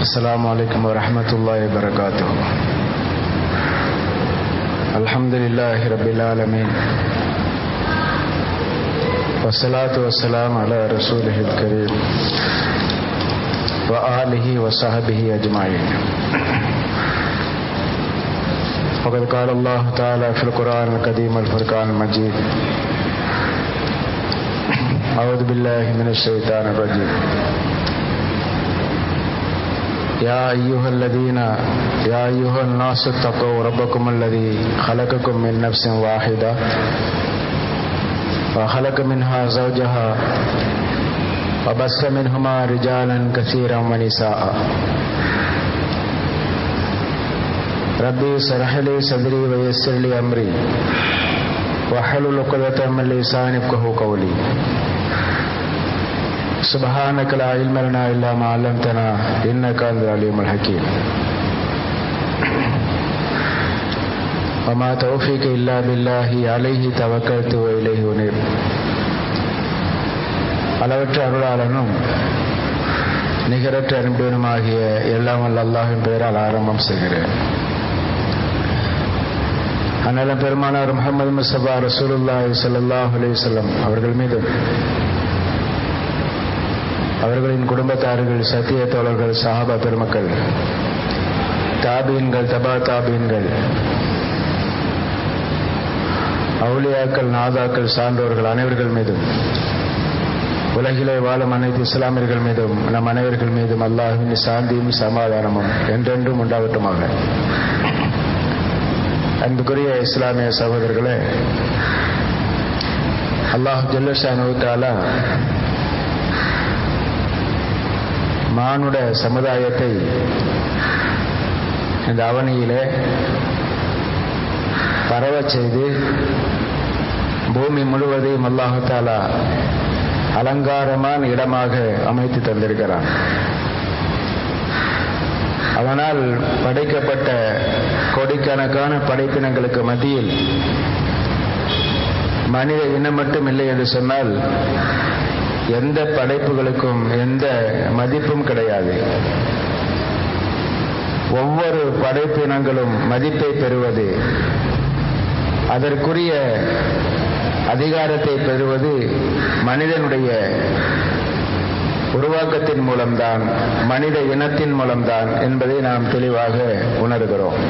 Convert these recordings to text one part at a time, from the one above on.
السلام عليكم ورحمة الله وبركاته الحمد لله رب العالمين والصلاة والسلام على رسوله الكريم وآله وصحبه أجمعين وقد قال الله تعالى في القرآن القديم الفرقان المجيد أعوذ بالله من الشيطان الرجيم يا أيها الذين يا أيها الناس اتقوا ربكم الذي خلقكم من نفس واحدة وخلق منها زوجها وبث منهما رجالا كثيرا ونساء ربي اشرح لي صدري ويسر لي أمري واحلل عقدة من لساني يفقهوا قولي سبحانك لا علم لنا إلا ما علمتنا إنك أنت العليم الحكيم وما توفيق إلا بالله عليه توكلت وإليه أنيب அளவற்ற அருளாளனும் நிகரற்ற அன்பனுமாகிய எல்லாம் வல்ல அல்லாஹின் பெயரால் ஆரம்பம் செய்கிறேன் அண்ணலம் பெருமானார் முகமது முசபா ரசூலுல்லாஹி ஸல்லல்லாஹு அலைஹி வஸல்லம் அவர்கள் மீதும் அவர்களின் குடும்பத்தார்கள் சத்திய தோழர்கள் சஹாபா பெருமக்கள் தாபீன்கள் தபா தாபீன்கள் அவுளியாக்கள் நாதாக்கள் சான்றோர்கள் அனைவர்கள் மீதும் உலகிலே வாழும் அனைத்து இஸ்லாமியர்கள் மீதும் நம் அனைவர்கள் மீதும் அல்லாஹின் சாந்தியும் சமாதானமும் என்றென்றும் உண்டாகட்டுமாக அன்புக்குரிய இஸ்லாமிய சகோதரர்களே அல்லாஹ் ஜல்லஷானுத்தாலா மானுட சமுதாயத்தை இந்த அவனியிலே பரவச் செய்து பூமி முழுவதையும் அல்லாஹாலா அலங்காரமான இடமாக அமைத்து தந்திருக்கிறான் அதனால் படைக்கப்பட்ட கோடிக்கணக்கான படைப்பினங்களுக்கு மத்தியில் மனித இனம் மட்டும் இல்லை என்று சொன்னால் எந்த படைப்புகளுக்கும் எந்த மதிப்பும் கிடையாது ஒவ்வொரு படைப்பினங்களும் மதிப்பை பெறுவது அதற்குரிய அதிகாரத்தை பெறுவது மனிதனுடைய உருவாக்கத்தின் மூலம்தான் மனித இனத்தின் மூலம்தான் என்பதை நாம் தெளிவாக உணர்கிறோம்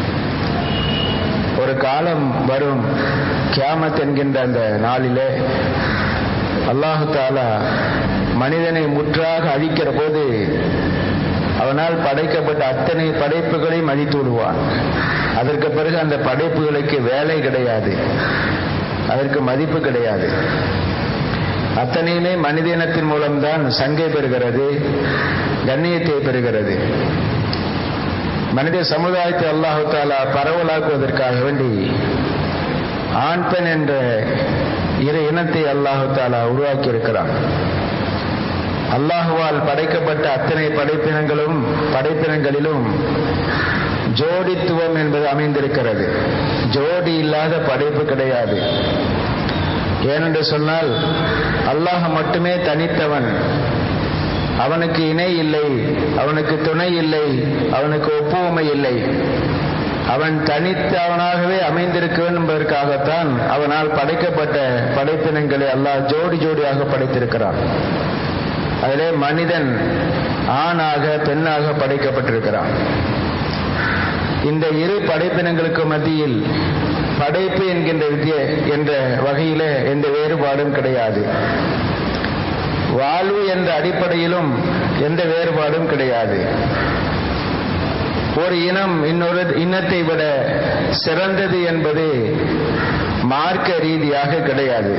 ஒரு காலம் வரும் கியாமத் என்கின்ற அந்த நாளிலே அல்லாஹு தாலா மனிதனை முற்றாக அழிக்கிற போது அவனால் படைக்கப்பட்ட அத்தனை படைப்புகளையும் அழித்து விடுவான் அதற்கு பிறகு அந்த படைப்புகளுக்கு வேலை கிடையாது அதற்கு மதிப்பு கிடையாது அத்தனையுமே மனித இனத்தின் மூலம்தான் சங்கை பெறுகிறது கண்ணியத்தை பெறுகிறது மனித சமுதாயத்தை அல்லாஹு தாலா பரவலாக்குவதற்காக வேண்டி ஆண் பெண் என்ற இரு இனத்தை அல்லாஹு தாலா உருவாக்கி இருக்கிறான் அல்லாஹுவால் படைக்கப்பட்ட அத்தனை படைப்பினங்களும் படைப்பினங்களிலும் ஜோடித்துவம் என்பது அமைந்திருக்கிறது ஜோடி இல்லாத படைப்பு கிடையாது ஏனென்று சொன்னால் அல்லாஹ் மட்டுமே தனித்தவன் அவனுக்கு இணை இல்லை அவனுக்கு துணை இல்லை அவனுக்கு ஒப்புவமை இல்லை அவன் தனித்தவனாகவே அமைந்திருக்க வேண்டும் என்பதற்காகத்தான் அவனால் படைக்கப்பட்ட படைப்பினங்களை அல்லாஹ் ஜோடி ஜோடியாக படைத்திருக்கிறான் அதிலே மனிதன் ஆணாக பெண்ணாக படைக்கப்பட்டிருக்கிறான் இந்த இரு படைப்பினங்களுக்கு மத்தியில் படைப்பு என்கின்ற வித்திய என்ற வகையில எந்த வேறுபாடும் கிடையாது வாழ்வு என்ற அடிப்படையிலும் எந்த வேறுபாடும் கிடையாது ஒரு இனம் இன்னொரு இனத்தை விட சிறந்தது என்பது மார்க்க ரீதியாக கிடையாது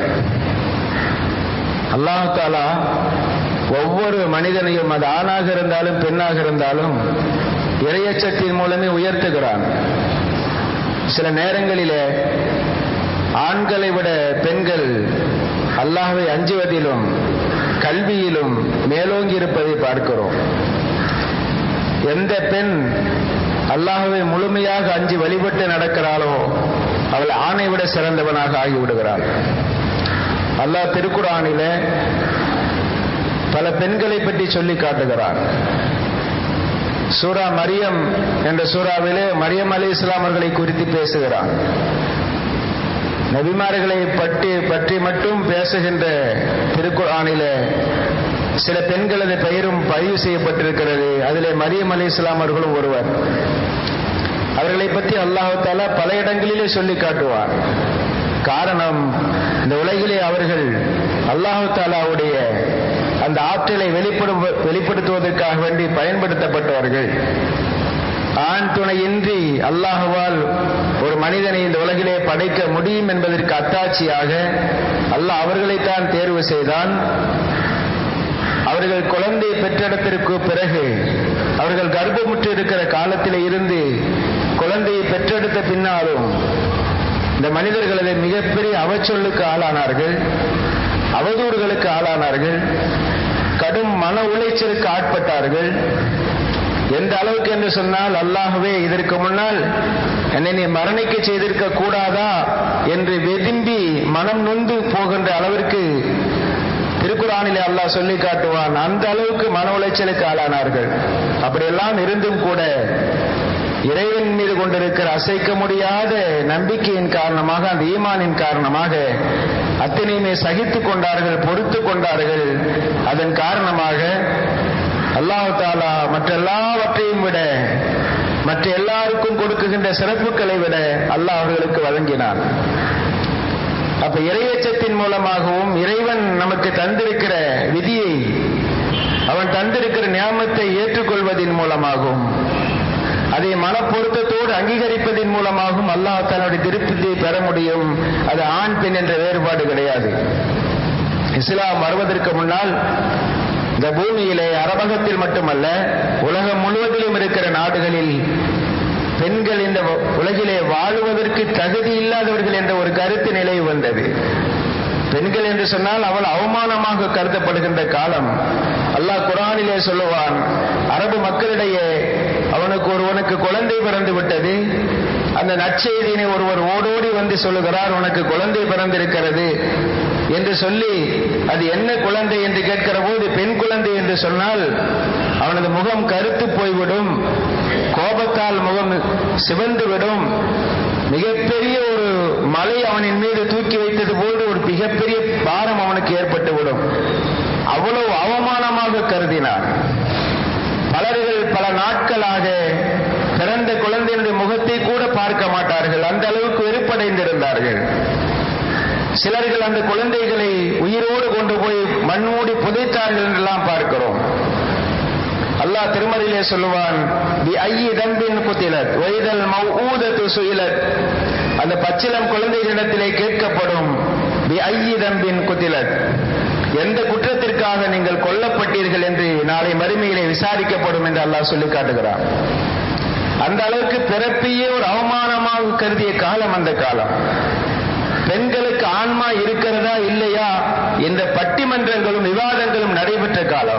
அல்லாஹாலா ஒவ்வொரு மனிதனையும் அது ஆணாக இருந்தாலும் பெண்ணாக இருந்தாலும் இறையச்சத்தின் மூலமே உயர்த்துகிறான் சில நேரங்களிலே ஆண்களை விட பெண்கள் அல்லாஹை அஞ்சுவதிலும் கல்வியிலும் மேலோங்கி இருப்பதை பார்க்கிறோம் எந்த பெண் அல்லாஹுவை முழுமையாக அஞ்சு வழிபட்டு நடக்கிறாளோ அவள் ஆணை விட சிறந்தவனாக ஆகிவிடுகிறாள் அல்லாஹ் திருக்குறானிலே பல பெண்களை பற்றி சொல்லி காட்டுகிறார் சூரா மரியம் என்ற சூறாவிலே மரியம் அலி இஸ்லாம் அவர்களை குறித்து பேசுகிறான் நபிமார்களை பற்றி பற்றி மட்டும் பேசுகின்ற திருக்குறானிலே சில பெண்களது பெயரும் பதிவு செய்யப்பட்டிருக்கிறது அதிலே மரியம் அலி இஸ்லாம் அவர்களும் ஒருவர் அவர்களை பற்றி அல்லாஹால பல இடங்களிலே சொல்லி காட்டுவார் காரணம் இந்த உலகிலே அவர்கள் அல்லாஹு தாலாவுடைய அந்த ஆற்றலை வெளிப்படும் வெளிப்படுத்துவதற்காக வேண்டி பயன்படுத்தப்பட்டவர்கள் ஆண் துணையின்றி அல்லாஹுவால் ஒரு மனிதனை இந்த உலகிலே படைக்க முடியும் என்பதற்கு அத்தாட்சியாக அல்லாஹ் அவர்களைத்தான் தேர்வு செய்தான் அவர்கள் குழந்தை பெற்றெடுத்திற்கு பிறகு அவர்கள் கர்ப்பமுற்று இருக்கிற காலத்தில் இருந்து குழந்தையை பெற்றெடுத்த பின்னாலும் இந்த மனிதர்களது மிகப்பெரிய அவச்சொல்லுக்கு ஆளானார்கள் அவதூறுகளுக்கு ஆளானார்கள் கடும் மன உளைச்சலுக்கு ஆட்பட்டார்கள் எந்த அளவுக்கு என்று சொன்னால் அல்லாகவே இதற்கு முன்னால் என்னை நீ மரணிக்க செய்திருக்க கூடாதா என்று வெதும்பி மனம் நொந்து போகின்ற அளவிற்கு திருக்குறானிலே அல்லாஹ் சொல்லி காட்டுவான் அந்த அளவுக்கு மன உளைச்சலுக்கு ஆளானார்கள் அப்படியெல்லாம் இருந்தும் கூட இறைவன் மீது கொண்டிருக்கிற அசைக்க முடியாத நம்பிக்கையின் காரணமாக அந்த ஈமானின் காரணமாக அத்தனையுமே சகித்து கொண்டார்கள் பொறுத்து கொண்டார்கள் அதன் காரணமாக அல்லாஹு தாலா மற்ற எல்லாவற்றையும் விட மற்ற எல்லாருக்கும் கொடுக்குகின்ற சிறப்புகளை விட அல்லாஹ் அவர்களுக்கு வழங்கினான் அப்ப இறையச்சத்தின் மூலமாகவும் இறைவன் நமக்கு தந்திருக்கிற விதியை அவன் தந்திருக்கிற நியாமத்தை ஏற்றுக்கொள்வதன் மூலமாகவும் அதை மனப்பொருத்தத்தோடு அங்கீகரிப்பதன் மூலமாகவும் அல்லாஹ் தன்னுடைய திருப்தியை பெற முடியும் அது ஆண் பெண் என்ற வேறுபாடு கிடையாது இஸ்லாம் வருவதற்கு முன்னால் இந்த பூமியிலே அரபகத்தில் மட்டுமல்ல உலகம் முழுவதிலும் இருக்கிற நாடுகளில் பெண்கள் இந்த உலகிலே வாழுவதற்கு தகுதி இல்லாதவர்கள் என்ற ஒரு கருத்து நிலை வந்தது பெண்கள் என்று சொன்னால் அவள் அவமானமாக கருதப்படுகின்ற காலம் அல்லாஹ் குரானிலே சொல்லுவான் அரபு மக்களிடையே அவனுக்கு ஒருவனுக்கு குழந்தை பிறந்து விட்டது அந்த நற்செய்தியினை ஒருவர் ஓடோடி வந்து சொல்லுகிறார் உனக்கு குழந்தை பிறந்திருக்கிறது என்று சொல்லி அது என்ன குழந்தை என்று கேட்கிற போது பெண் குழந்தை என்று சொன்னால் அவனது முகம் கருத்து போய்விடும் கோபத்தால் முகம் சிவந்து விடும் மிகப்பெரிய ஒரு மலை அவனின் மீது தூக்கி வைத்தது போன்று ஒரு மிகப்பெரிய பாரம் அவனுக்கு ஏற்பட்டுவிடும் அவ்வளவு அவமானமாக கருதினார் பலர்கள் பல நாட்களாக பிறந்த குழந்தையினுடைய முகத்தை கூட பார்க்க மாட்டார்கள் அந்த அளவுக்கு வெறுப்படைந்திருந்தார்கள் சிலர்கள் அந்த குழந்தைகளை உயிரோடு கொண்டு போய் மண்மூடி புதைத்தார்கள் என்றெல்லாம் பார்க்கிறோம் அல்லாஹ் திருமறையிலே சொல்லுவான் தி ஐயி தம்பின் குத்திலத் ஒய்தல் மௌஊதத்து சுயிலத் அந்த பச்சிலம் குழந்தைகளிடத்திலே கேட்கப்படும் தி ஐயி தம்பின் குத்திலத் எந்த குற்றத்திற்காக நீங்கள் கொல்லப்பட்டீர்கள் என்று நாளை மறுமையிலே விசாரிக்கப்படும் என்று அல்லாஹ் சொல்லி காட்டுகிறான் அந்த அளவுக்கு பிறப்பையே ஒரு அவமானமாக கருதிய காலம் அந்த காலம் பெண்களுக்கு ஆன்மா இருக்கிறதா இல்லையா என்ற பட்டிமன்றங்களும் விவாதங்களும் நடைபெற்ற காலம்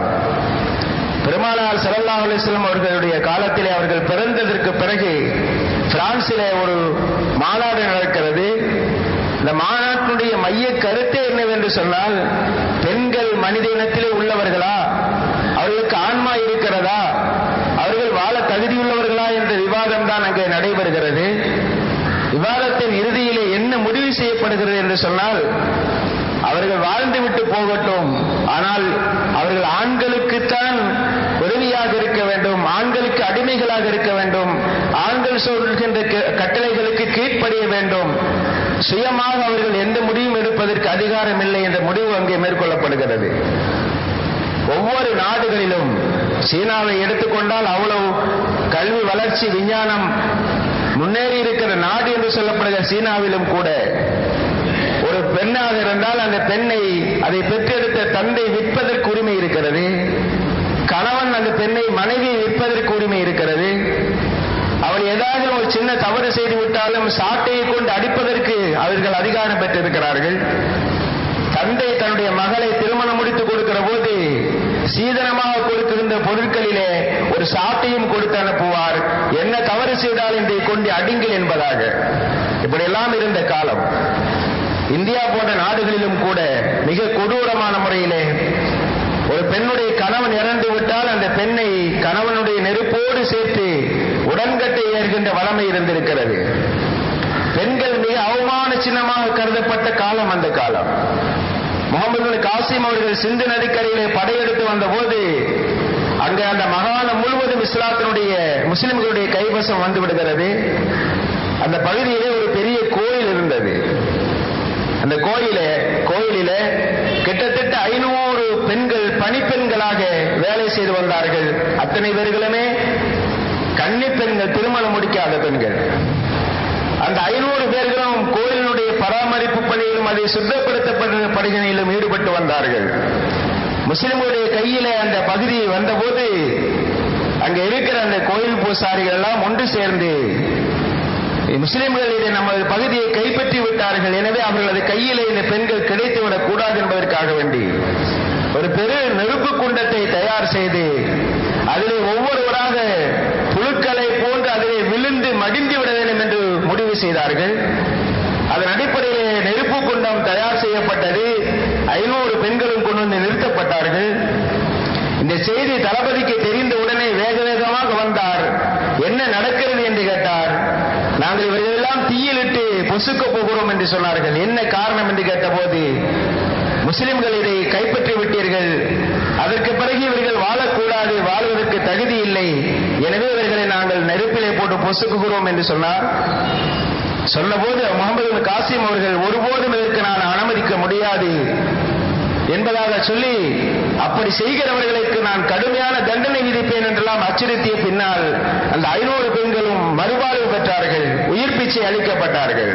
பெருமானார் சல்லா அலிஸ்லாம் அவர்களுடைய காலத்திலே அவர்கள் பிறந்ததற்கு பிறகு பிரான்சிலே ஒரு மாநாடு நடக்கிறது இந்த மாநாட்டினுடைய மைய கருத்தே என்னவென்று சொன்னால் பெண்கள் மனித இனத்திலே உள்ளவர்களா அவர்களுக்கு ஆன்மா இருக்கிறதா அவர்கள் வாழ தகுதியுள்ளவர்களா என்ற விவாதம் தான் அங்கே நடைபெறுகிறது விவாதத்தின் இறுதியிலே என்ன முடிவு செய்யப்படுகிறது என்று சொன்னால் அவர்கள் வாழ்ந்து விட்டு போகட்டும் ஆனால் அவர்கள் ஆண்களுக்குத்தான் உதவியாக இருக்க வேண்டும் ஆண்களுக்கு அடிமைகளாக இருக்க வேண்டும் ஆண்கள் சொல்கின்ற கட்டளைகளுக்கு கீழ்ப்படிய வேண்டும் சுயமாக அவர்கள் எந்த முடிவும் எடுப்பதற்கு அதிகாரம் இல்லை என்ற முடிவு அங்கே மேற்கொள்ளப்படுகிறது ஒவ்வொரு நாடுகளிலும் சீனாவை எடுத்துக்கொண்டால் அவ்வளவு கல்வி வளர்ச்சி விஞ்ஞானம் முன்னேறி இருக்கிற நாடு என்று சொல்லப்படுகிற சீனாவிலும் கூட ஒரு பெண்ணாக இருந்தால் அந்த பெண்ணை அதை பெற்றெடுத்த தந்தை விற்பதற்கு உரிமை இருக்கிறது கணவன் அந்த பெண்ணை மனைவியை விற்பதற்கு உரிமை இருக்கிறது அவள் ஏதாவது ஒரு சின்ன தவறு செய்து விட்டாலும் சாட்டையை கொண்டு அடிப்பதற்கு அவர்கள் அதிகாரம் பெற்றிருக்கிறார்கள் தந்தை தன்னுடைய மகளை திருமணம் முடித்து கொடுக்கிற போது சீதனமாக கொடுக்கின்ற பொருட்களிலே ஒரு சாட்டையும் கொடுத்து அனுப்புவார் என்ன தவறு செய்தால் இதை கொண்டு அடிங்கள் என்பதாக இப்படியெல்லாம் இருந்த காலம் இந்தியா போன்ற நாடுகளிலும் கூட மிக கொடூரமான முறையிலே ஒரு பெண்ணுடைய கணவன் இறந்து விட்டால் அந்த பெண்ணை கணவனுடைய நெருப்போடு சேர்த்து உடன்கட்டை ஏறுகின்ற வளமை இருந்திருக்கிறது பெண்கள் மிக அவமான சின்னமாக கருதப்பட்ட காலம் அந்த காலம் முகமது காசிம் அவர்கள் சிந்து நதிக்கரையிலே படையெடுத்து வந்த போது அங்கு அந்த மகாணம் முழுவதும் இஸ்லாத்தினுடைய முஸ்லிம்களுடைய கைவசம் வந்து விடுகிறது அந்த பகுதியிலே ஒரு பெரிய கோயில் இருந்தது அந்த கோயில கோயிலில கிட்டத்தட்ட ஐநூறு பெண்கள் பணிப்பெண்களாக வேலை செய்து வந்தார்கள் அத்தனை பேர்களுமே கன்னி பெண்கள் திருமணம் முடிக்காத பெண்கள் அந்த ஐநூறு பேர்களும் கோயிலினுடைய பராமரிப்பு பணியிலும் அதை சுத்தப்படுத்தப்படுகிற பணிகளிலும் ஈடுபட்டு வந்தார்கள் முஸ்லிம்களுடைய கையில அந்த பகுதி வந்தபோது அங்க இருக்கிற அந்த கோயில் பூசாரிகள் எல்லாம் ஒன்று சேர்ந்து முஸ்லிம்கள் இதை நமது பகுதியை கைப்பற்றி விட்டார்கள் எனவே அவர்களது கையிலே இந்த பெண்கள் கிடைத்து விடக் கூடாது என்பதற்காக வேண்டி ஒரு பெரு நெருப்பு குண்டத்தை தயார் செய்து அதிலே ஒவ்வொருவராக புழுக்களை போன்று அதிலே விழுந்து மடிந்து விட வேண்டும் என்று முடிவு செய்தார்கள் அதன் அடிப்படையிலே நெருப்பு குண்டம் தயார் செய்யப்பட்டது ஐநூறு பெண்களும் கொண்டு வந்து நிறுத்தப்பட்டார்கள் இந்த செய்தி தளபதிக்கு தெரிந்த உடனே வேக வேகமாக வந்தார் என்ன நடக்கிறது என்று கேட்டார் நாங்கள் இவர்களெல்லாம் தீயிலிட்டு பொசுக்க போகிறோம் என்று சொன்னார்கள் என்ன காரணம் என்று கேட்டபோது முஸ்லிம்கள் இதை கைப்பற்றி விட்டீர்கள் அதற்கு பிறகு இவர்கள் வாழக்கூடாது வாழ்வதற்கு தகுதி இல்லை எனவே இவர்களை நாங்கள் நெருப்பிலே போட்டு பொசுக்குகிறோம் என்று சொன்னார் சொன்னபோது முகமது காசிம் அவர்கள் ஒருபோதும் இதற்கு நான் அனுமதிக்க முடியாது என்பதாக சொல்லி அப்படி செய்கிறவர்களுக்கு நான் கடுமையான தண்டனை விதிப்பேன் என்றெல்லாம் அச்சுறுத்திய பின்னால் அந்த ஐநூறு பெண்களும் மறுவாழ்வு பெற்றார்கள் உயிர் பிச்சை அளிக்கப்பட்டார்கள்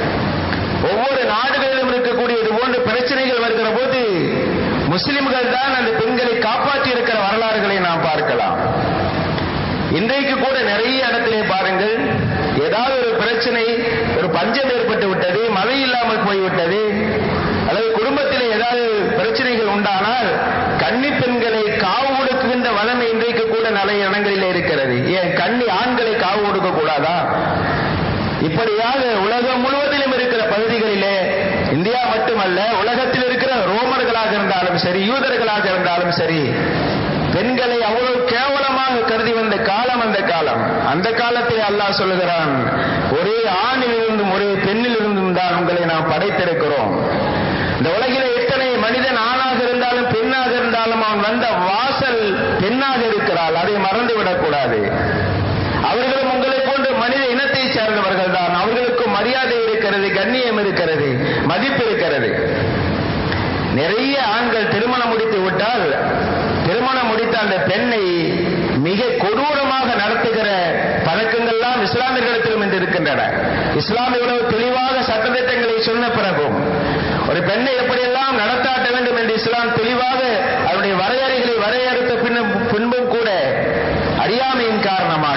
ஒவ்வொரு நாடுகளிலும் இருக்கக்கூடிய இது போன்ற பிரச்சனைகள் வருகிற போது முஸ்லிம்கள் தான் அந்த பெண்களை காப்பாற்றி இருக்கிற வரலாறுகளை நாம் பார்க்கலாம் இன்றைக்கு கூட நிறைய இடத்திலே பாருங்கள் ஏதாவது ஒரு பிரச்சனை ஒரு பஞ்சம் ஏற்பட்டு விட்டது மழை இல்லாமல் போய்விட்டது அல்லது குடும்பத்திலே ஏதாவது பிரச்சனைகள் உண்டானால் கன்னி பெண்களை காவு கொடுக்கின்ற வளமை இன்றைக்கு கூட நிறைய இடங்களிலே இருக்கிறது ஏன் கன்னி ஆண்களை காவு கொடுக்க கூடாதா இப்படியாக உலகம் முழுவதிலும் இருக்கிற பகுதிகளிலே இந்தியா மட்டுமல்ல உலகத்தில் இருக்கிற ரோமர்களாக இருந்தாலும் சரி யூதர்களாக இருந்தாலும் சரி பெண்களை அவ்வளவு கேவலமாக கருதி வந்த காலம் அந்த காலம் அந்த காலத்தில் அல்லாஹ் சொல்லுகிறான் ஒரே ஆணில் இருந்தும் ஒரே பெண்ணில் இருந்தும் தான் உங்களை நாம் படைத்திருக்கிறோம் இந்த உலகிலே எத்தனை மனிதன் ஆணாக இருந்தாலும் பெண்ணாக இருந்தாலும் அவன் வந்த வாசல் பெண்ணாக இருக்கிறாள் அதை மறந்து விடக்கூடாது அவர்களும் உங்களை போன்ற மனித இனத்தை சேர்ந்தவர்கள் தான் அவர்களுக்கும் மரியாதை இருக்கிறது கண்ணியம் இருக்கிறது மதிப்பு இருக்கிறது நிறைய ஆண்கள் திருமணம் முடித்து விட்டால் திருமணம் முடித்த அந்த பெண்ணை மிக கொடூரமாக நடத்துகிற பழக்கங்கள்லாம் இஸ்லாமியர்களிடத்திலும் இன்று இருக்கின்றன இஸ்லாம் இவ்வளவு தெளிவாக சட்டத்திட்டங்களை சொன்ன பிறகும் ஒரு பெண்ணை எப்படியெல்லாம் நடத்தாட்ட வேண்டும் என்று இஸ்லாம் தெளிவாக அவருடைய வரையறைகளை வரையறுத்த பின்னும் பின்பும் கூட அறியாமையின் காரணமாக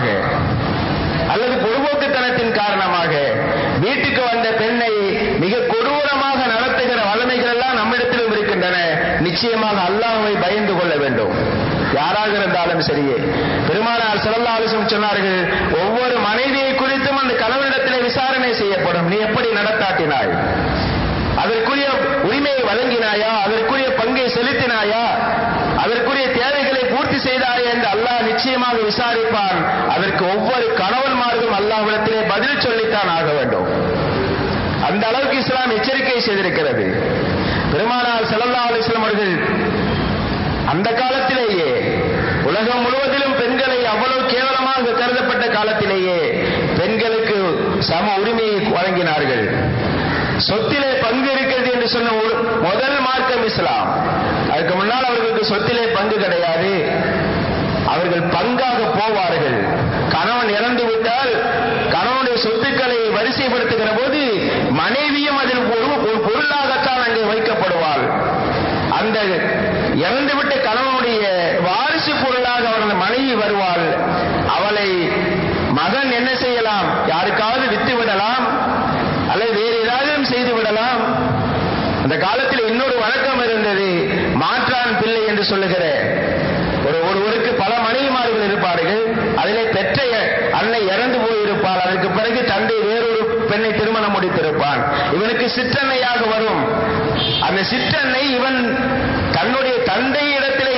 அல்லது பொதுபோக்குத்தனத்தின் காரணமாக வீட்டுக்கு வந்த பெண்ணை மிக கொடூரமாக நடத்துகிற வல்லமைகள் எல்லாம் நம்மிடத்திலும் இருக்கின்றன நிச்சயமாக அல்லாஹ்வை பயந்து கொள்ள வேண்டும் யாராக இருந்தாலும் சரியே பெருமானார் சிறந்த ஆலோசனை சொன்னார்கள் ஒவ்வொரு மனைவியை குறித்தும் அந்த கணவனிடத்திலே விசாரணை செய்யப்படும் நீ எப்படி நடத்தாட்டினாய் அதற்குரிய உரிமையை வழங்கினாயா அதற்குரிய பங்கை செலுத்தினாயா அதற்குரிய தேவைகளை பூர்த்தி செய்தாயா என்று அல்லாஹ் நிச்சயமாக விசாரிப்பான் அதற்கு ஒவ்வொரு கணவன்மார்களும் அல்லாஹ்விடத்திலே பதில் சொல்லித்தான் ஆக வேண்டும் அந்த அளவுக்கு இஸ்லாம் எச்சரிக்கை செய்திருக்கிறது பெருமானார் செல்லல்லா அலிஸ்லாம் அவர்கள் அந்த காலத்திலேயே உலகம் முழுவதிலும் பெண்களை அவ்வளவு கேவலமாக கருதப்பட்ட காலத்திலேயே பெண்களுக்கு சம உரிமையை வழங்கினார்கள் சொத்திலே பங்கு இருக்கிறது என்று சொன்ன ஒரு- முதல் மார்க்கம் இஸ்லாம் அதுக்கு முன்னால் அவர்களுக்கு சொத்திலே பங்கு கிடையாது அவர்கள் பங்காக போவார்கள் கணவன் இறந்து விட்டால் கணவனுடைய சொத்துக்களை வரிசைப்படுத்துகிற போது மனைவியும் அதில் ஒரு ஒரு பொருளாகத்தான் அங்கே வைக்கப்படுவாள் அந்த இறந்துவிட்ட கணவனுடைய வாரிசு பொருளாக அவரது மனைவி வருவாள் அவளை மகன் என்ன செய்யலாம் யாருக்காவது வித்து விடலாம் அல்லது வேறு ஏதாவது செய்து விடலாம் அந்த காலத்தில் இன்னொரு வழக்கம் இருந்தது மாற்றான் பிள்ளை என்று சொல்லுகிற ஒரு ஒருவருக்கு பல மனைவிமார்கள் இருப்பார்கள் அதிலே பெற்ற அன்னை இறந்து போயிருப்பாள் அதற்கு பிறகு தந்தை வேறொரு பெண்ணை திருமணம் முடித்திருப்பான் இவனுக்கு சிற்றன்னையாக வரும் அந்த சிற்றன்னை இவன் தன்னுடைய தந்தை இடத்திலே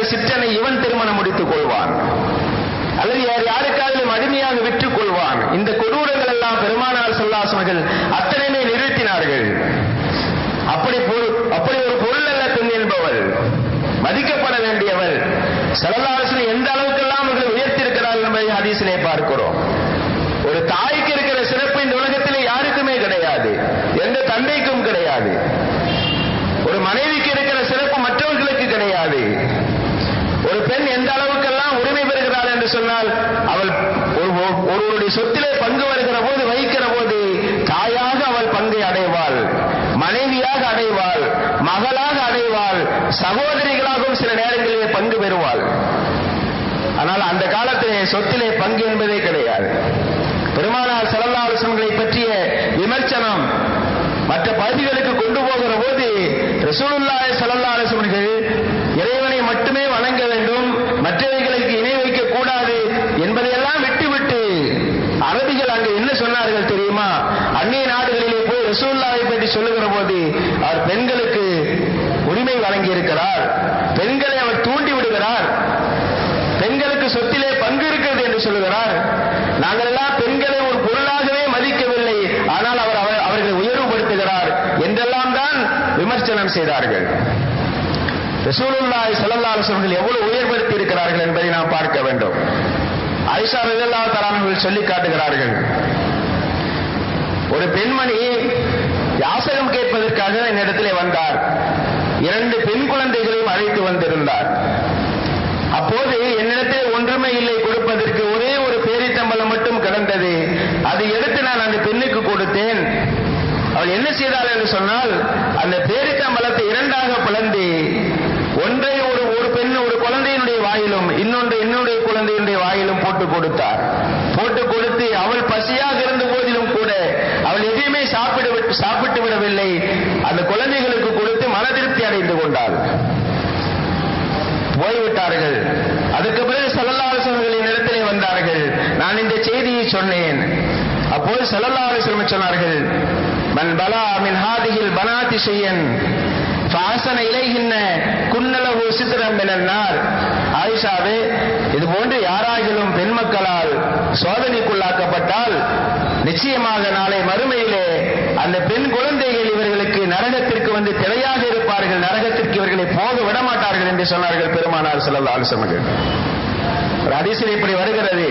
சிற்றனை இவன் திருமணம் முடித்துக் கொள்வான் அல்லது யார் யாருக்காவது அடிமையாக விற்றுக் கொள்வான் இந்த கொடூரங்கள் எல்லாம் பெருமானார் சொல்லாசமர்கள் அத்தனையுமே நிறுத்தினார்கள் அப்படி பொருள் அப்படி ஒரு பொருள் அல்ல பெண் என்பவள் மதிக்கப்பட வேண்டியவள் செலவாரசனை எந்த அளவுக்கெல்லாம் அவர்கள் உயர்த்தியிருக்கிறார்கள் என்பதை ஹதீஸிலே பார்க்கிறோம் ஒரு தாய்க்கு இருக்கிற சிறப்பு இந்த உலகத்திலே யாருக்குமே கிடையாது எந்த தந்தைக்கும் கிடையாது ஒரு மனைவிக்கு இருக்கிற சிறப்பு மற்றவர்களுக்கு கிடையாது ஒரு பெண் எந்த அளவுக்கெல்லாம் உரிமை பெறுகிறாள் என்று சொன்னால் அவள் ஒரு ஒருவருடைய சொத்திலே பங்கு வருகிற போது வகிக்கிற போது தாயாக அவள் பங்கை அடைவாள் மனைவியாக அடைவாள் மகளாக அடைவாள் சகோதரிகளாகவும் சில நேரங்களிலே பங்கு பெறுவாள் ஆனால் அந்த காலத்திலே சொத்திலே பங்கு என்பதே கிடையாது பெருமானார் செலவாலோசனைகளை பற்றிய விமர்சனம் மற்ற பகுதிகளுக்கு கொண்டு போகிற போது ரசூலுல்லாய் செலவாலோசனைகள் இறைவனை மட்டுமே வணங்க வேண்டும் மற்றவைகளுக்கு இணை வைக்க கூடாது என்பதையெல்லாம் விட்டுவிட்டு அரபிகள் அங்கு என்ன சொன்னார்கள் தெரியுமா அந்நிய நாடுகளிலே போய் ரசூல்லாவை பற்றி சொல்லுகிற போது அவர் பெண்களுக்கு உரிமை வழங்கி இருக்கிறார் பெண்களை அவர் தூண்டி விடுகிறார் பெண்களுக்கு சொத்திலே பங்கு இருக்கிறது என்று சொல்லுகிறார் நாங்கள் எல்லாம் பெண்களை ஒரு பொருளாகவே மதிக்கவில்லை ஆனால் அவர் அவர்களை உயர்வுபடுத்துகிறார் என்றெல்லாம் தான் விமர்சனம் செய்தார்கள் ரசூலுல்லாய் சல்லல்லாஹு எவ்வளவு உயர்படுத்தி இருக்கிறார்கள் என்பதை நாம் பார்க்க வேண்டும் ஐஷா ரலியல்லா தலானவர்கள் சொல்லி காட்டுகிறார்கள் ஒரு பெண்மணி யாசகம் கேட்பதற்காக என்னிடத்திலே வந்தார் இரண்டு பெண் குழந்தைகளையும் அழைத்து வந்திருந்தார் அப்போது என்னிடத்தில் ஒன்றுமே இல்லை கொடுப்பதற்கு ஒரே ஒரு பேரித்தம்பலம் மட்டும் கிடந்தது அதை எடுத்து நான் அந்த பெண்ணுக்கு கொடுத்தேன் அவள் என்ன செய்தாள் என்று சொன்னால் அந்த பேரித்தம்பலத்தை இரண்டாக பிளந்து ஒன்றை ஒரு ஒரு பெண் ஒரு குழந்தையினுடைய வாயிலும் இன்னொன்று என்னுடைய குழந்தையினுடைய வாயிலும் போட்டு கொடுத்தார் போட்டு கொடுத்து அவள் பசியாக இருந்த போதிலும் கூட அவள் எதையுமே சாப்பிட சாப்பிட்டு விடவில்லை அந்த குழந்தைகளுக்கு கொடுத்து மன திருப்தி அடைந்து கொண்டாள் போய்விட்டார்கள் அதுக்கு பிறகு சல்லல்லாசனங்களின் இடத்திலே வந்தார்கள் நான் இந்த செய்தியை சொன்னேன் அப்போது சல்லல்லாசனம் சொன்னார்கள் மன் பலா மின் ஹாதிகில் பனாதி செய்யன் பாசன இலைகின்ற குன்னளவு சித்திரம் என்னார் ஆயிஷாவே இது போன்று யாராகிலும் பெண் மக்களால் சோதனைக்குள்ளாக்கப்பட்டால் நிச்சயமாக நாளை மறுமையிலே அந்த பெண் குழந்தைகள் இவர்களுக்கு நரகத்திற்கு வந்து திரையாக இருப்பார்கள் நரகத்திற்கு இவர்களை போக விடமாட்டார்கள் என்று சொன்னார்கள் பெருமானார் செல்லல்லா ஆலோசனைகள் ஒரு அதிசயம் இப்படி வருகிறது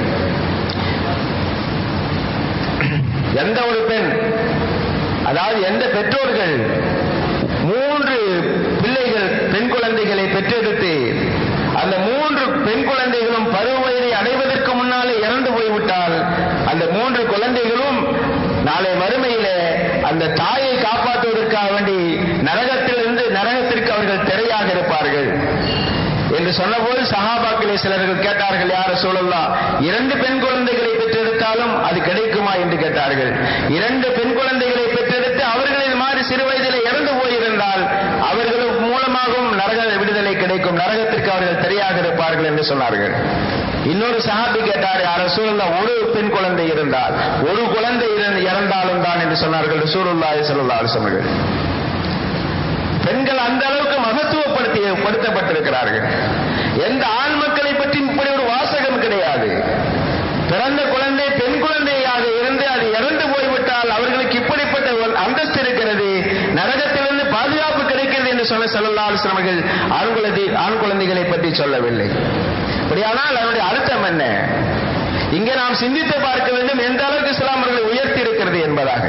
எந்த ஒரு பெண் அதாவது எந்த பெற்றோர்கள் மூன்று பிள்ளைகள் பெண் குழந்தைகளை பெற்றெடுத்து அந்த மூன்று பெண் குழந்தைகளும் பருவ வயதை அடைவதற்கு முன்னாலே இறந்து போய்விட்டால் அந்த மூன்று குழந்தைகளும் நாளை மறுமையிலே அந்த தாயை காப்பாற்றுவதற்காக வேண்டி நரகத்திலிருந்து நரகத்திற்கு அவர்கள் திரையாக இருப்பார்கள் என்று சொன்னபோது சகாபாக்களே சிலர்கள் கேட்டார்கள் யார சூழல்லாம் இரண்டு பெண் குழந்தைகளை பெற்றெடுத்தாலும் அது கிடைக்குமா என்று கேட்டார்கள் இரண்டு பெண் குழந்தைகளை பெற்றெடுத்து அவர்கள் இது மாதிரி சிறு வயதில் இறந்து போயிருந்தால் அவர்களுக்கு மூலமாகவும் நரக விடுதலை கிடைக்கும் நரகத்திற்கு அவர்கள் தெரியாக இருப்பார்கள் என்று சொன்னார்கள் இன்னொரு சஹாபி கேட்டார் யார சூழல்ல ஒரு பெண் குழந்தை இருந்தால் ஒரு குழந்தை இறந்தாலும் தான் என்று சொன்னார்கள் சூருல்லாய் சொல்லா சொன்னார்கள் பெண்கள் அந்த அளவுக்கு மகத்துவப்படுத்தி படுத்தப்பட்டிருக்கிறார்கள் எந்த ஆண் மக்களை பற்றி இப்படி ஒரு வாசகம் கிடையாது பிறந்த குழந்தை பெண் குழந்தையாக இருந்து அது இறந்து போய்விட்டால் அவர்களுக்கு இப்படிப்பட்ட ஒரு அந்தஸ்து இருக்கிறது நரகத்திலிருந்து பாதுகாப்பு கிடைக்கிறது என்று சொன்ன செல்லல்லா ஆலோசனர்கள் ஆண் குழந்தை ஆண் குழந்தைகளை பற்றி சொல்லவில்லை அப்படியானால் அதனுடைய அர்த்தம் என்ன இங்கே நாம் சிந்தித்து பார்க்க வேண்டும் எந்த அளவுக்கு இஸ்லாமர்களை உயர்த்தி இருக்கிறது என்பதாக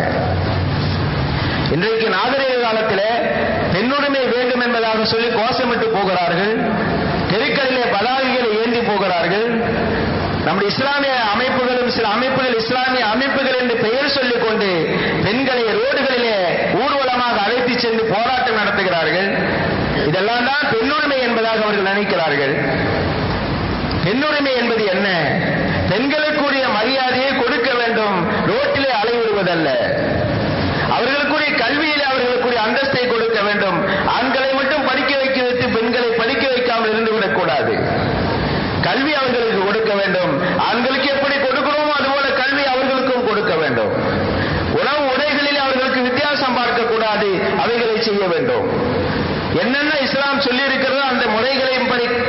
இன்றைக்கு நாகரிக காலத்தில் பெண்ணுரிமை வேண்டும் என்பதாக சொல்லி கோஷமிட்டு போகிறார்கள் தெருக்களிலே பதாகைகளை ஏந்தி போகிறார்கள் நம்முடைய இஸ்லாமிய அமைப்புகளும் சில அமைப்புகள் இஸ்லாமிய அமைப்புகள் என்று பெயர் சொல்லிக் கொண்டு பெண்களை ரோடுகளிலே ஊர்வலமாக அழைத்து சென்று போராட்டம் நடத்துகிறார்கள் இதெல்லாம் தான் பெண்ணுரிமை என்பதாக அவர்கள் நினைக்கிறார்கள் பெண்ணுரிமை என்பது என்ன பெண்களுக்குரிய மரியாதையை கொடுக்க வேண்டும் ரோட்டிலே அலைவிடுவதல்ல அவர்களுக்குரிய கல்வியிலே அவர்களுக்குரிய அந்தஸ்தை கொடுக்க வேண்டும் ஆண்களை மட்டும் படிக்க வைக்க வைத்து பெண்களை படிக்க வைக்காமல் இருந்து விடக்கூடாது கல்வி அவர்களுக்கு கொடுக்க வேண்டும் ஆண்களுக்கு எப்படி கொடுக்கிறோமோ அதுபோல கல்வி அவர்களுக்கும் கொடுக்க வேண்டும் உணவு உடைகளில் அவர்களுக்கு வித்தியாசம் பார்க்கக்கூடாது அவைகளை செய்ய வேண்டும் என்னென்ன இஸ்லாம் சொல்லி இருக்கிறதோ அந்த முறைகளையும் படி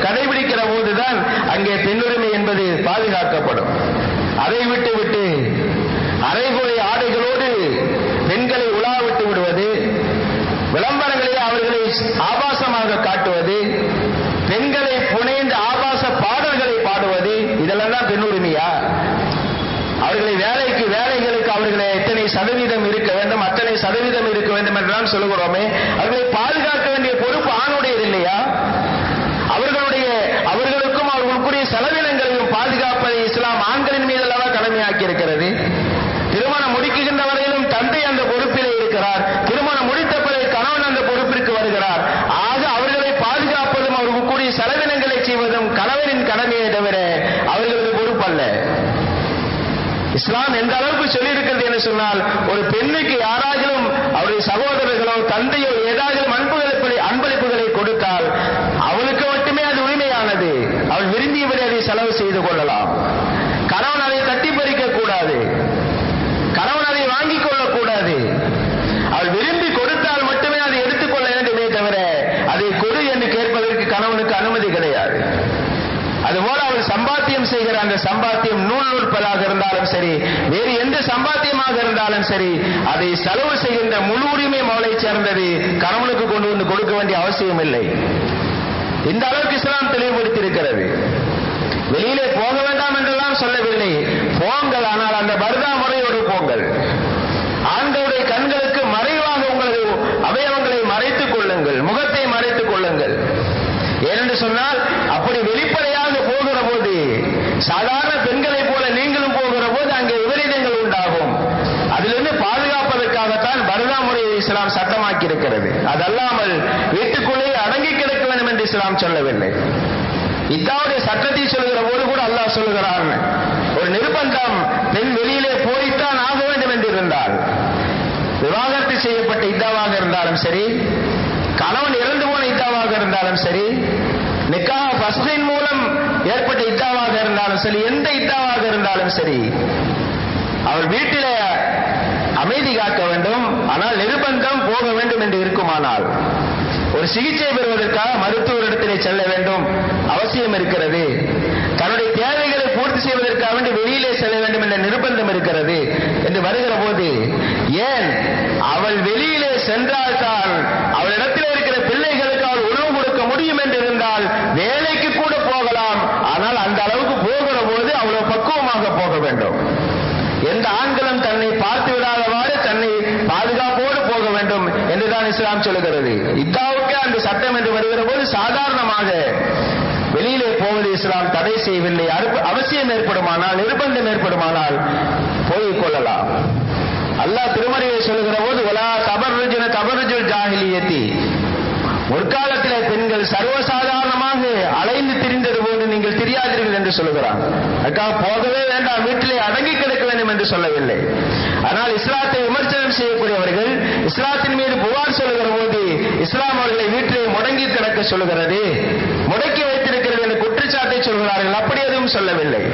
பாதுகாக்கப்படும் அதை விட்டு விட்டு அரைகுறை ஆடைகளோடு பெண்களை உலா விட்டு விடுவது விளம்பரங்களிலே அவர்களை ஆபாசமாக காட்டுவது பெண்களை புனைந்து ஆபாச பாடல்களை பாடுவது இதெல்லாம் தான் பெண் உரிமையா அவர்களை வேலைக்கு வேலைகளுக்கு அவர்களை எத்தனை சதவீதம் இருக்க வேண்டும் அத்தனை சதவீதம் இருக்க வேண்டும் என்றுதான் சொல்லுகிறோமே அவர்களை பாதுகாக்க வேண்டிய பொறுப்பு ஆணுடையது இல்லையா அவர்களுடைய அவர்களுக்கும் அவர்களுக்குரிய செலவினங்களையும் பாதுகாப்பதை இஸ்லாம் ஆண்களின் மீது அல்லவா கடமையாக்கி இருக்கிறது திருமணம் முடிக்குகின்ற வரையிலும் தந்தை அந்த பொறுப்பிலே இருக்கிறார் திருமணம் முடித்த பிறகு கணவன் அந்த பொறுப்பிற்கு வருகிறார் ஆக அவர்களை பாதுகாப்பதும் அவர்களுக்குரிய செலவினங்களை செய்வதும் கணவனின் கடமையை தவிர அவர்களது பொறுப்பல்ல இஸ்லாம் எந்த அளவுக்கு சொல்லியிருக்கிறது என்று சொன்னால் ஒரு பெண்ணுக்கு யாராகிலும் அவருடைய சகோதரர்களோ தந்தையோ ஏதாவது அன்பளிப்புகளை அன்பளிப்புகளை கொடுத்தால் அவளுக்கு மட்டுமே அது உரிமையானது அவள் விரும்பியபடி அதை செலவு செய்து கொள்ளலாம் கணவன் அதை தட்டி பறிக்க கூடாது கணவன் அதை வாங்கிக் கொள்ளக்கூடாது அவள் விரும்பி கொடுத்தால் மட்டுமே அதை எடுத்துக்கொள்ள வேண்டுமே தவிர அதை கொடு என்று கேட்பதற்கு கணவனுக்கு அனுமதி கிடையாது அதுபோல அவள் சம்பாத்தியம் செய்கிற அந்த சம்பாத்தியம் நூல் நூற்பதாக இருந்தாலும் சரி வேறு எந்த சம்பாத்தியமாக இருந்தாலும் சரி அதை செலவு செய்கின்ற முழு உரிமையும் அவளை சேர்ந்தது கணவனுக்கு கொண்டு வந்து கொடுக்க வேண்டிய அவசியம் இல்லை இந்த அளவுக்கு இஸ்லாம் தெளிவுபடுத்தி இருக்கிறது வெளியிலே போக வேண்டாம் என்றெல்லாம் சொல்லவில்லை போங்கள் ஆனால் அந்த பர்தா முறையோடு போங்கள் ஆண்களுடைய கண்களுக்கு மறைவாக உங்களது அவயவங்களை மறைத்துக் கொள்ளுங்கள் முகத்தை மறைத்துக் கொள்ளுங்கள் ஏனென்று சொன்னால் அப்படி வெளிப்படையாக போகிற போது சாதாரண பெண்களைப் போல நீங்களும் போகிற போது அங்கே விபரீதங்கள் உண்டாகும் அதிலிருந்து பாதுகாப்பதற்காகத்தான் பரதா முறையை இஸ்லாம் சட்டமாக்கி இருக்கிறது அதல்லாமல் வீட்டுக்குள்ளே அடங்கி கிடக்க வேண்டும் என்று இஸ்லாம் சொல்லவில்லை இத்தாவுடைய சட்டத்தை சொல்லுகிற போது கூட அல்லாஹ் சொல்லுகிறான் ஒரு நிர்பந்தம் பெண் வெளியிலே போய்த்தான் ஆக வேண்டும் என்று இருந்தால் விவாகரத்து செய்யப்பட்ட இத்தாவாக இருந்தாலும் சரி கணவன் இறந்து போன இத்தாவாக இருந்தாலும் சரி நிக்காக பஸ்தின் மூலம் ஏற்பட்ட இத்தாவாக இருந்தாலும் சரி எந்த இத்தாவாக இருந்தாலும் சரி அவர் வீட்டில அமைதி காக்க வேண்டும் ஆனால் நிர்பந்தம் போக வேண்டும் என்று இருக்குமானால் ஒரு சிகிச்சை பெறுவதற்காக மருத்துவரிடத்திலே செல்ல வேண்டும் அவசியம் இருக்கிறது தன்னுடைய தேவைகளை பூர்த்தி செய்வதற்காக வேண்டி வெளியிலே செல்ல வேண்டும் என்ற நிர்பந்தம் இருக்கிறது என்று வருகிற போது ஏன் அவள் வெளியிலே சென்றால்தான் அவளிடத்தில் இருக்கிற பிள்ளைகளுக்கு அவள் உணவு கொடுக்க முடியும் என்று இருந்தால் வேலைக்கு கூட போகலாம் ஆனால் அந்த அளவுக்கு போகிற போது அவ்வளவு பக்குவமாக போக வேண்டும் எந்த ஆண்களும் தன்னை பார்த்து விடாதவாறு தன்னை பாதுகாப்போடு போக வேண்டும் என்றுதான் இஸ்லாம் சொல்லுகிறது இத்தாவுக்கு அந்த சட்டம் என்று வருகிற போது சாதாரணமாக வெளியிலே போவது இஸ்லாம் தடை செய்யவில்லை அவசியம் ஏற்படுமானால் நிர்பந்தம் ஏற்படுமானால் போய் கொள்ளலாம் அல்லாஹ் திருமறையை சொல்லுகிற போது ஒலா தபர்ருஜின தபர்ருஜுல் ஜாகிலியத்தி முற்காலத்திலே பெண்கள் சர்வசாதாரணமாக அலைந்து திரிந்தது போன்று நீங்கள் தெரியாதீர்கள் என்று சொல்லுகிறான் அதுக்காக போகவே வேண்டாம் வீட்டிலே அடங்கி கிடக்க வேண்டும் என்று சொல்லவில்லை ஆனால் இஸ்லாத்தை விமர்சனம் செய்யக்கூடியவர்கள் இஸ்லாத்தின் மீது புகார் சொல்லுகிற போது இஸ்லாம் அவர்களை வீட்டிலே முடங்கி கிடக்க சொல்லுகிறது முடக்கி வைத்திருக்கிறது என்று குற்றச்சாட்டை சொல்கிறார்கள் அப்படி எதுவும் சொல்லவில்லை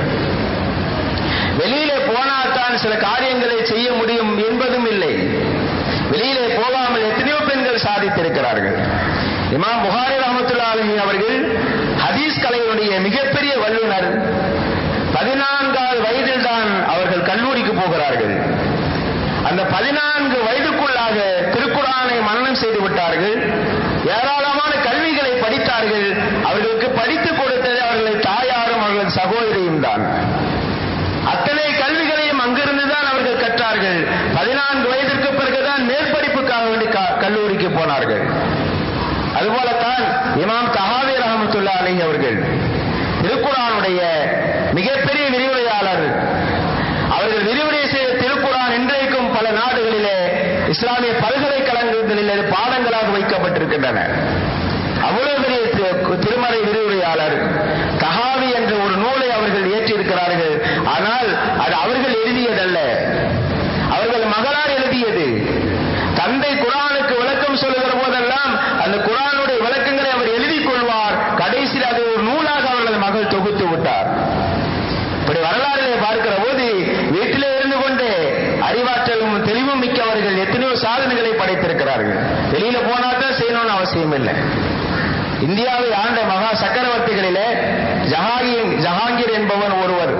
வெளியிலே போனால்தான் சில காரியங்களை செய்ய முடியும் என்பதும் இல்லை வெளியிலே போகாமல் எத்தனையோ பெண்கள் சாதித்திருக்கிறார்கள் இமாம் புகாரி ரஹமத்துல்லா அலஹி அவர்கள் ஹதீஸ் கலையினுடைய மிகப்பெரிய வல்லுநர் பதினான்காவது வயதில் தான் அவர்கள் கல்லூரிக்கு போகிறார்கள் அந்த பதினான்கு வயதுக்குள்ளாக திருக்குறானை மனனம் செய்து விட்டார்கள் ஏராளமான கல்விகளை படித்தார்கள் அவர்களுக்கு படித்துக் கொடுத்தது அவர்களது தாயாரும் அவர்களது சகோதரியும் தான் அத்தனை கல்விகளையும் அங்கிருந்துதான் அவர்கள் கற்றார்கள் பதினான்கு வயதிற்கு பிறகுதான் மேற்படிப்புக்காக வேண்டி கல்லூரிக்கு போனார்கள் அதுபோலத்தான் இமாம் தஹாவி ரஹமத்துல்லா அலி அவர்கள் திருக்குறானுடைய மிகப்பெரிய விரிவுரையாளர் அவர்கள் விரிவுரை செய்த திருக்குறான் இன்றைக்கும் பல நாடுகளிலே இஸ்லாமிய பல்கலைக்கழகங்களில் பாடங்களாக வைக்கப்பட்டிருக்கின்றன அவ்வளவு பெரிய திருமறை விரிவுரையாளர் தகாவி என்ற ஒரு நூலை அவர்கள் ஏற்றிருக்கிறார்கள் ஆனால் அது அவர்கள் எழுதியதல்ல அவர்கள் மகளார் எழுதியது தந்தை குரானுக்கு விளக்கம் சொல்லுகிற போதெல்லாம் அந்த குரானுடைய விளக்கங்களை அவர் எழுதிக் கொள்வார் கடைசியில் அதை ஒரு நூலாக அவர்களது மகள் தொகுத்து விட்டார் இப்படி வரலாறுகளை பார்க்கிற போது வீட்டிலே இருந்து கொண்டு அறிவாற்றலும் தெளிவும் மிக்கவர்கள் எத்தனையோ சாதனைகளை படைத்திருக்கிறார்கள் வெளியில போனா தான் செய்யணும்னு அவசியம் இல்லை இந்தியாவை ஆண்ட மகா சக்கரவர்த்திகளிலே ஜஹாங்கீர் ஜஹாங்கீர் என்பவன் ஒருவர்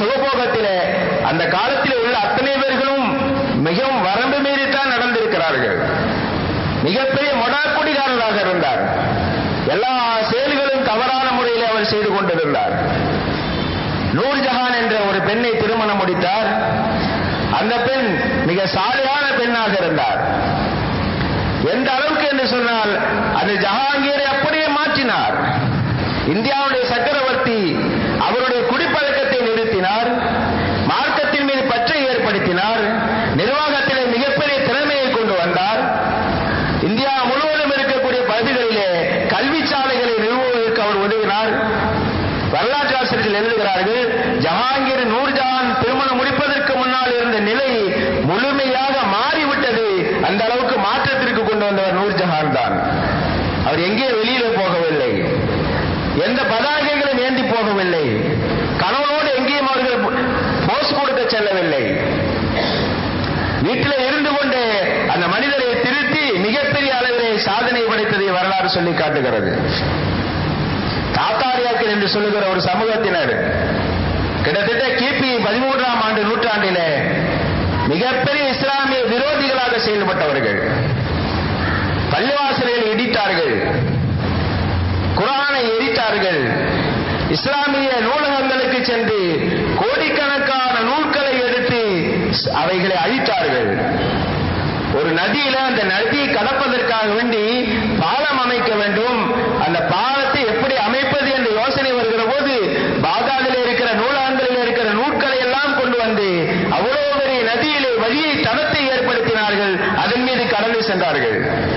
சுகபோகத்திலே அந்த காலத்தில் உள்ள அத்தனை பேர்களும் மிகவும் வரம்பு மீறித்தான் நடந்திருக்கிறார்கள் மிகப்பெரிய மொடாக்குடிகாரராக இருந்தார் எல்லா செயல்களும் தவறான முறையில் அவர் செய்து கொண்டிருந்தார் நூர்ஜஹான் என்ற ஒரு பெண்ணை திருமணம் முடித்தார் அந்த பெண் மிக சாலையான பெண்ணாக இருந்தார் எந்த அளவுக்கு என்று சொன்னால் அந்த ஜஹாங்கீரை அப்படியே மாற்றினார் இந்தியாவுடைய சக்கரவர்த்தி அவருடைய குடிப்பழக்கத்தை நிறுத்தினார் மார்க்கத்தின் மீது பற்றை ஏற்படுத்தினார் நிர்வாகத்திலே மிகப்பெரிய திறமையை கொண்டு வந்தார் இந்தியா முழுவதும் இருக்கக்கூடிய பகுதிகளிலே கல்வி சாலைகளை நிறுவுவதற்கு அவர் உதவினார் வரலாற்று ஆசிரியர்கள் எழுதுகிறார்கள் ஜஹாங்கீர் நூர்ஜஹான் திருமணம் முடிப்பதற்கு முன்னால் இருந்த நிலை முழுமையாக மாறிவிட்டது அந்த அளவுக்கு மாற்றத்திற்கு கொண்டு வந்தவர் நூர்ஜஹான் தான் அவர் எங்கே வெளியில போகவில்லை எந்த பதாகைகளும் ஏந்தி போகவில்லை கணவனோடு எங்கேயும் அவர்கள் போஸ் கொடுக்க செல்லவில்லை வீட்டில் இருந்து கொண்டு அந்த மனிதரை திருத்தி மிகப்பெரிய அளவிலே சாதனை படைத்ததை வரலாறு சொல்லி காட்டுகிறது தாத்தாரியாக்கள் என்று சொல்லுகிற ஒரு சமூகத்தினர் கிட்டத்தட்ட கிபி பதிமூன்றாம் ஆண்டு நூற்றாண்டிலே மிகப்பெரிய இஸ்லாமிய விரோதிகளாக செயல்பட்டவர்கள் பள்ளிவாசல்களை இடித்தார்கள் குரானை எரித்தார்கள் இஸ்லாமிய நூலகங்களுக்கு சென்று கோடிக்கணக்கான நூல்களை எடுத்து அவைகளை அழித்தார்கள் ஒரு நதியில அந்த நதியை கடப்பதற்காக வேண்டி பாலம் அமைக்க வேண்டும் அந்த பாலத்தை எப்படி அமைப்பது என்ற யோசனை வருகிற போது பாகாதில் இருக்கிற நூலகங்களில் இருக்கிற நூட்களை எல்லாம் கொண்டு வந்து அவ்வளவு பெரிய நதியிலே வழியை தடத்தை ஏற்படுத்தினார்கள் அதன் மீது கடந்து சென்றார்கள்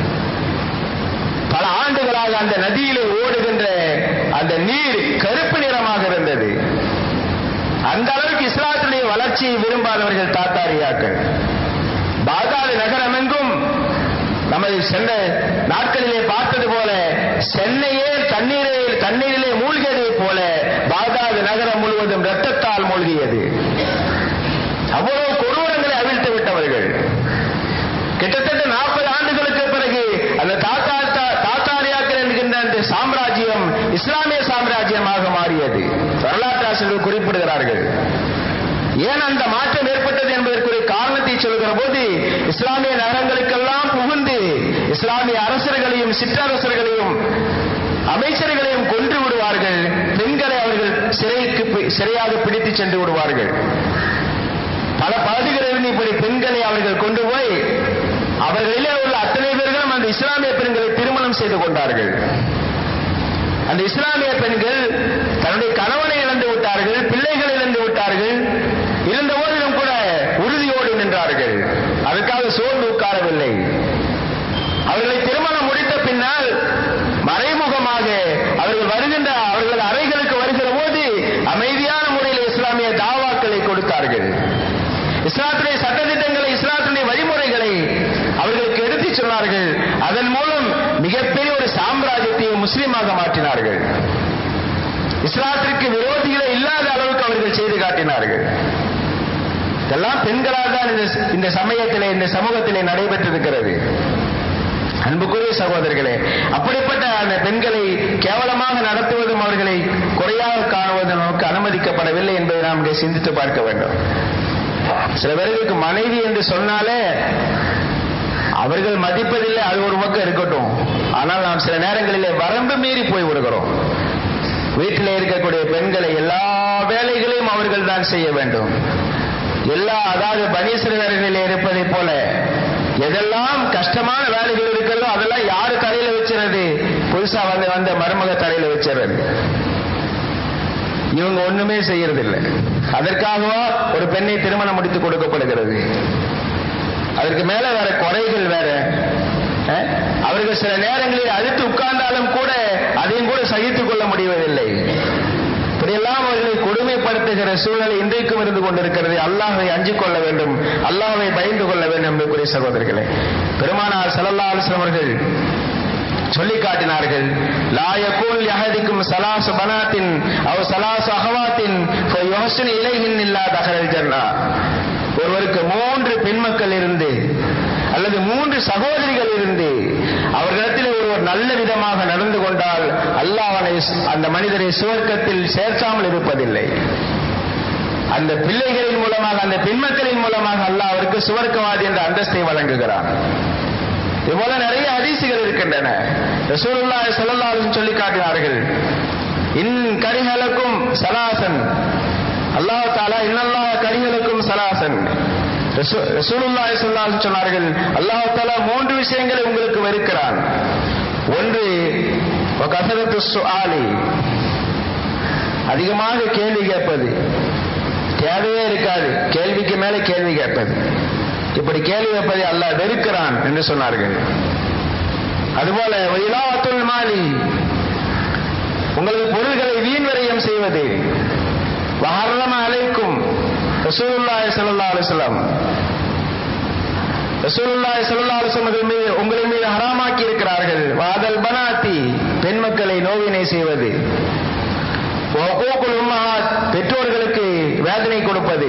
பல ஆண்டுகளாக அந்த நதியிலே ஓடுகின்ற அந்த நீர் கருப்பு நிறமாக இருந்தது அந்த அளவுக்கு இஸ்லாத்துடைய வளர்ச்சியை விரும்பாதவர்கள் தாத்தாரியாக்கள் பாகாது நகரம் எங்கும் நமது சென்ற நாட்களிலே பார்த்தது போல சென்னையே தண்ணீரில் தண்ணீரிலே மூழ்கியதை போல பாகாது நகரம் முழுவதும் ரத்தத்தால் மூழ்கியது அவ்வளவு கொடூரங்களை அவிழ்த்து விட்டவர்கள் கிட்டத்தட்ட நாற்பது ஆண்டுகளுக்கு பிறகு அந்த தாத்தா தாத்தாரியாக்கள் என்கின்ற அந்த சாம்ராஜ்யம் இஸ்லாமிய சாம்ராஜ்யமாக மாறியது வரலாற்று ஆசிரியர்கள் குறிப்பிடுகிறார்கள் ஏன் அந்த மாற்றம் ஏற்பட்டது என்பதற்குரிய காரணத்தை சொல்கிற போது இஸ்லாமிய நகரங்களுக்கெல்லாம் புகுந்து இஸ்லாமிய அரசர்களையும் சிற்றரசர்களையும் அமைச்சர்களையும் கொன்று விடுவார்கள் பெண்களை அவர்கள் சிறைக்கு சிறையாக பிடித்து சென்று விடுவார்கள் பல பகுதிகளில் இப்படி பெண்களை அவர்கள் கொண்டு போய் அவர்களிலே உள்ள அத்தனை பேர்களும் அந்த இஸ்லாமிய பெண்களை திருமணம் செய்து கொண்டார்கள் அந்த இஸ்லாமிய பெண்கள் தன்னுடைய கணவனை இழந்து விட்டார்கள் பிள்ளைகளை இழந்து விட்டார்கள் இருந்த போதிலும் கூட உறுதியோடு நின்றார்கள் அதற்காக சோர்ந்து உட்காரவில்லை அவர்களை திருமணம் முடித்த பின்னால் மறைமுகமாக அவர்கள் வருகின்ற அவர்கள் அறைகளுக்கு வருகிற போது அமைதியான முறையில் இஸ்லாமிய தாவாக்களை கொடுத்தார்கள் இஸ்லாத்துடைய சட்டத்திட்டங்களை இஸ்லாத்துடைய வழிமுறைகளை அவர்களுக்கு எடுத்துச் சொன்னார்கள் அதன் மூலம் மிகப்பெரிய ஒரு சாம்ராஜ்யத்தை முஸ்லீமாக மாற்றினார்கள் இஸ்லாத்திற்கு விரோதிகளே இல்லாத அளவுக்கு அவர்கள் செய்து காட்டினார்கள் இதெல்லாம் பெண்களால் தான் இந்த சமயத்திலே இந்த சமூகத்திலே நடைபெற்றிருக்கிறது அன்புக்குரிய சகோதரர்களே அப்படிப்பட்ட அந்த பெண்களை கேவலமாக நடத்துவதும் அவர்களை குறையாக காணுவதும் நமக்கு அனுமதிக்கப்படவில்லை என்பதை நாம் இங்கே சிந்தித்து பார்க்க வேண்டும் சில பேர்களுக்கு மனைவி என்று சொன்னாலே அவர்கள் மதிப்பதில்லை அது ஒரு பக்கம் இருக்கட்டும் ஆனால் நாம் சில நேரங்களிலே வரம்பு மீறி போய் விடுகிறோம் வீட்டில் இருக்கக்கூடிய பெண்களை எல்லா வேலைகளையும் அவர்கள் தான் செய்ய வேண்டும் எல்லா அதாவது பனீஸ்வரர்களில் இருப்பதை போல எதெல்லாம் கஷ்டமான வேலைகள் இருக்கிறதோ அதெல்லாம் யாரு தலையில வச்சிருது புதுசா வந்து வந்த மருமக தலையில வச்சிருது இவங்க ஒண்ணுமே செய்யறதில்லை அதற்காகவா ஒரு பெண்ணை திருமணம் முடித்து கொடுக்கப்படுகிறது அதற்கு மேல வேற குறைகள் வேற அவர்கள் சில நேரங்களில் அழுத்து உட்கார்ந்தாலும் கூட அதையும் கூட சகித்துக் கொள்ள முடிவதில்லை இப்படியெல்லாம் அவர்களை கொடுமைப்படுத்துகிற சூழ்நிலை இன்றைக்கும் இருந்து கொண்டிருக்கிறது அல்லாஹை அஞ்சிக் கொள்ள வேண்டும் அல்லாஹை பயந்து கொள்ள வேண்டும் என்பதுக்குரிய சகோதரர்களே பெருமானார் சல்லல்லா அலிஸ்லாம் அவர்கள் சொல்லி காட்டினார்கள் லாயக்கூல் யஹதிக்கும் சலாசு பனாத்தின் அவ சலாசு அகவாத்தின் யோசனை இலைகின் இல்லா தகரல் ஜன்னா ஒருவருக்கு மூன்று பெண்மக்கள் இருந்து அல்லது மூன்று சகோதரிகள் இருந்து அவர்களிடத்தில் ஒருவர் நல்ல விதமாக நடந்து கொண்டால் அல்லாஹ் அவனை அந்த மனிதரை சுவர்க்கத்தில் சேர்க்காமல் இருப்பதில்லை அந்த பிள்ளைகளின் மூலமாக அந்த பெண்மக்களின் மூலமாக அல்லாஹ் அவருக்கு சுவர்க்கவாதி என்ற அந்தஸ்தை வழங்குகிறான் இதுபோல நிறைய அதிசிகள் இருக்கின்றன ரசூலுல்லாஹி ஸல்லல்லாஹு அலைஹி சொல்லி காட்டினார்கள் இன் கரிஹலக்கும் சலாசன் அல்லாஹ் தாலா இன்னல்லாஹ் கரிஹலக்கும் சலாசன் ரசூலுல்லாஹி ஸல்லல்லாஹு அலைஹி சொன்னார்கள் அல்லாஹ் தாலா மூன்று விஷயங்களை உங்களுக்கு வெறுக்கிறான் ஒன்று கசரத்து சுஆலி அதிகமாக கேள்வி கேட்பது தேவையே இருக்காது கேள்விக்கு மேல கேள்வி கேட்பது இப்படி கேள்வி கேட்பதை அல்லாஹ் வெறுக்கிறான் என்று சொன்னார்கள் அதுபோல இலாவத்துல் மாலி உங்களது பொருள்களை வீண் விரயம் செய்வது வஹர்ரம அலைக்கும் ரசூலுல்லாஹி ஸல்லல்லாஹு அலைஹி வஸல்லம் ரசூலுல்லாஹி ஸல்லல்லாஹு அலைஹி வஸல்லம் மீது உங்களின் மீது ஹராமாக்கி இருக்கிறார்கள் வாதல் பனாத்தி பெண் மக்களை நோவினை செய்வது உம்மஹாத் பெற்றோர்களுக்கு வேதனை கொடுப்பது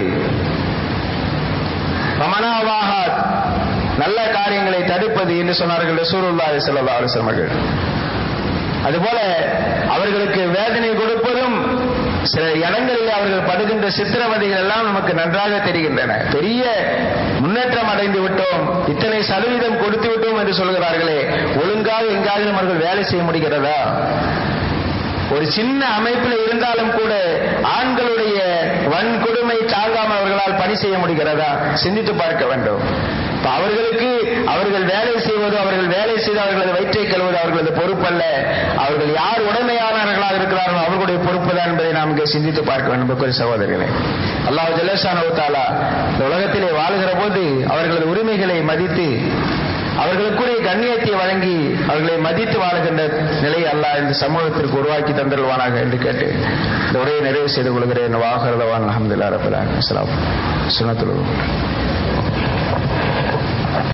மமனாவாகாத் நல்ல காரியங்களை தடுப்பது என்று சொன்னார்கள் ரசூலுல்லாஹி ஸல்லல்லாஹு அலைஹி வஸல்லம் அதுபோல அவர்களுக்கு வேதனை கொடுப்பதும் சில இடங்களில் அவர்கள் படுகின்ற சித்திரவதைகள் எல்லாம் நமக்கு நன்றாக தெரிகின்றன பெரிய முன்னேற்றம் அடைந்து விட்டோம் இத்தனை சதவீதம் கொடுத்து விட்டோம் என்று சொல்கிறார்களே ஒழுங்காக எங்காவது அவர்கள் வேலை செய்ய முடிகிறதா ஒரு சின்ன அமைப்பில் இருந்தாலும் கூட ஆண்களுடைய வன்கொடுமை தாங்காமல் அவர்களால் பணி செய்ய முடிகிறதா சிந்தித்து பார்க்க வேண்டும் அவர்களுக்கு அவர்கள் வேலை செய்வதோ அவர்கள் வேலை செய்து அவர்களது வயிற்றை கழுவது அவர்களது பொறுப்பல்ல அவர்கள் யார் உடமையானவர்களாக இருக்கிறார்களோ அவர்களுடைய பொறுப்பு தான் என்பதை நாம் இங்கே சிந்தித்து பார்க்க வேண்டும் என்பது சகோதரர்களே அல்லாஹ் ஜலேஷானவத்தாலா இந்த உலகத்திலே வாழ்கிற போது அவர்களது உரிமைகளை மதித்து அவர்களுக்குரிய கண்ணியத்தை வழங்கி அவர்களை மதித்து வாழ்கின்ற நிலையை அல்லாஹ் இந்த சமூகத்திற்கு உருவாக்கி தந்துள்வானாக என்று கேட்டு இந்த உரையை நிறைவு செய்து கொள்கிறேன் வாகரதவான் அஹமதுல்லா ரபுல்லா அஸ்லாம் சுனத்துல்